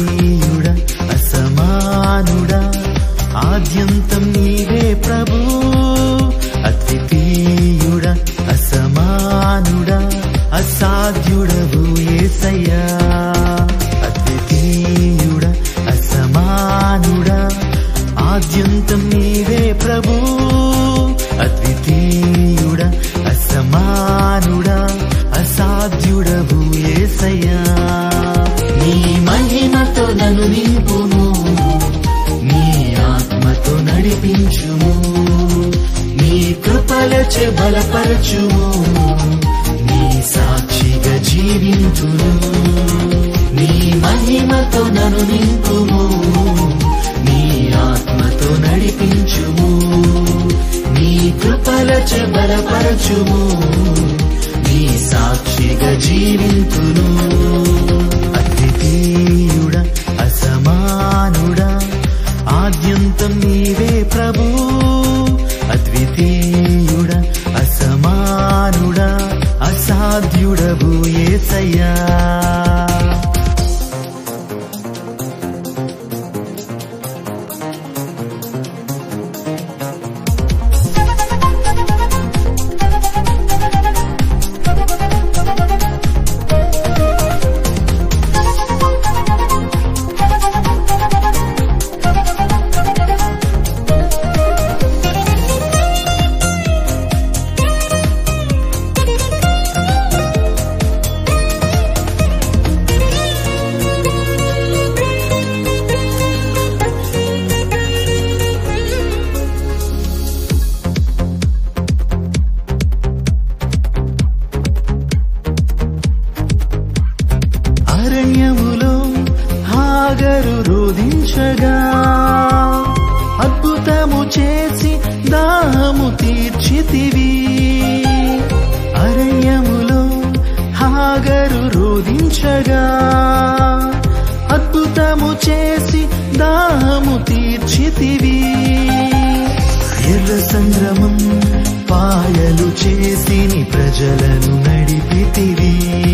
అద్వితీయుడ అసమానుడ ఆద్యంతం నీవే ప్రభు అద్వితీయుడ అసమానుడ అసాధ్యుడవు ఏసయ్యా అద్వితీయుడ అసమానుడ ఆద్యంతం నీవే ప్రభు అద్వితీయుడ అసమానుడ అసాధ్యుడవు ఏసయ్యా నీ మహిమతో నన్ను నింపుము నీ ఆత్మతో నడిపించుము నీ కృపలచే బలపరచుము నీ సాక్షిగా జీవించును నీ మహిమతో నన్ను నింపుము నీ ఆత్మతో నడిపించుము నీ కృపలచే బలపరచుము నీ సాక్షిగా జీవింతును అద్వితీయుడ అసమానుడ ఆద్యంతం నీవే ప్రభు అద్వితీయుడ అసమానుడ అసాధ్యుడవు ఏసయ్యా అరణ్యములో హాగరు రోధించగా అద్భుతము చేసి దాహము తీర్చితివి అరణ్యములో హాగరు రోధించగా అద్భుతము చేసి దాహము తీర్చితివి ఎర్ర సంగ్రమం పాయలు చేసి నీ ప్రజలను నడిపితివి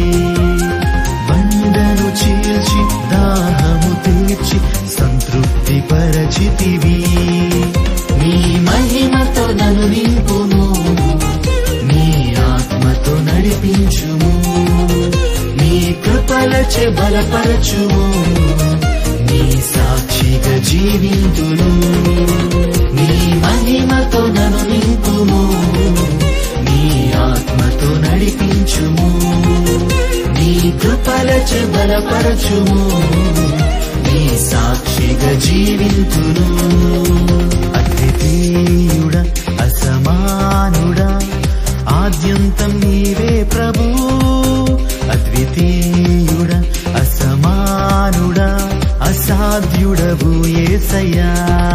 బండను చీల్చి దాహము తీర్చి సంతృప్తి పరచితివి నీ మహిమతో నన్ను నింపుము నీ ఆత్మతో నడిపించుము నీ కృపలచే బలపరచుము నీ సాక్షిగా జీవింతును నీ మహిమతో నన్ను నింపుము నీ ఆత్మతో నడిపించుము నీ కృపలచే బలపరచుము నీ సాక్షిగా జీవింతును అద్వితీయుడ అసమానుడ ఆద్యంతం నీవే ప్రభు అద్వితీయుడ అసమానుడ అసాధ్యుడవు ఏసయ్యా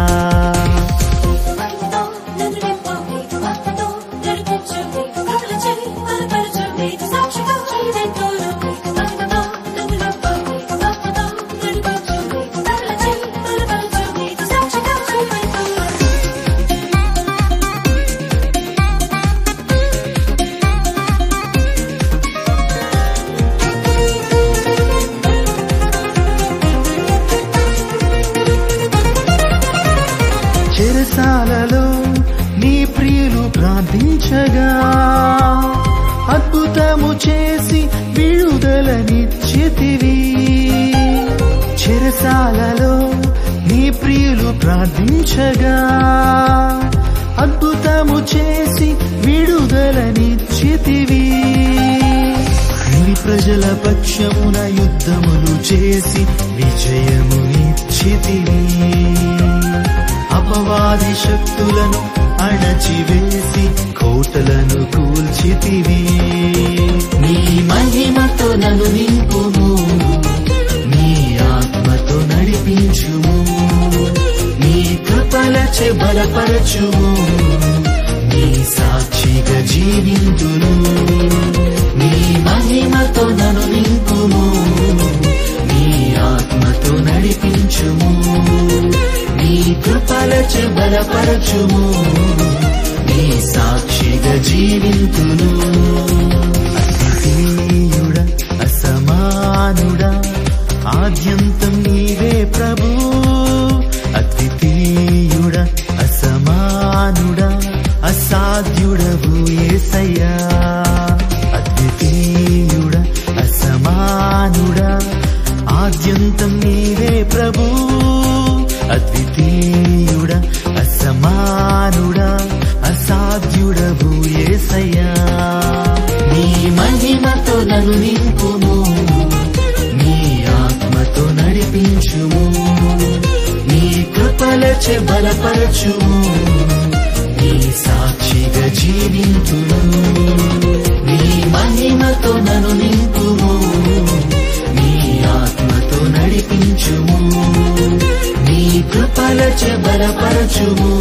మహిమతో నన్ను నింపండి ఆత్మతో నడిపించండి కృపలచే బలపరచండి సాక్షిగా జీవింతును మహిమతో నన్ను నింపండి ఆత్మతో నడిపించండి కృపలచే బలపరచండి సాక్షిగా జీవింతును చెరసాలలో నీ ప్రియులు ప్రార్థించగా అద్భుతము చేసి విడుదలనిచ్చితివి చెరసాలలో నీ ప్రియులు ప్రార్థించగా అద్భుతము చేసి విడుదలనిచ్చితివి నీ ప్రజల పక్షమున యుద్ధములు చేసి విజయము ఇచ్చితివి అపవాది శక్తులను అణచివేసి కోటలను కూల్చితివి నీ మహిమతో నన్ను నింపుము నీ ఆత్మతో నడిపించుము నీ కృపలచే బలపరచుము నీ సాక్షిగా జీవింతును నీ మహిమతో నన్ను నింపుము నీ ఆత్మతో నడిపించుము నీ కృపలచే బలపరచుము నీ సాక్షిగా జీవింతును అద్వితీయుడ అసమానుడ ఆద్యంతం నీవే ప్రభు అద్వితీయుడ అసమానుడ అసాధ్యుడవు ఏసయ్యా అద్వితీయుడ అసమానుడ ఆద్యంతం నీవే ప్రభు అద్వితీయుడ అసమానుడ అసాధ్యుడవు ఏసయ్యా నీ మహిమతో నన్ను నింపుము నీ ఆత్మతో నడిపించుము నీ కృపలచే బలపరచుము నీ సాక్షిగా జీవింతును నీ మహిమతో నన్ను నింపుము నీ ఆత్మతో నడిపించుము నీ కృపలచే బలపరచుము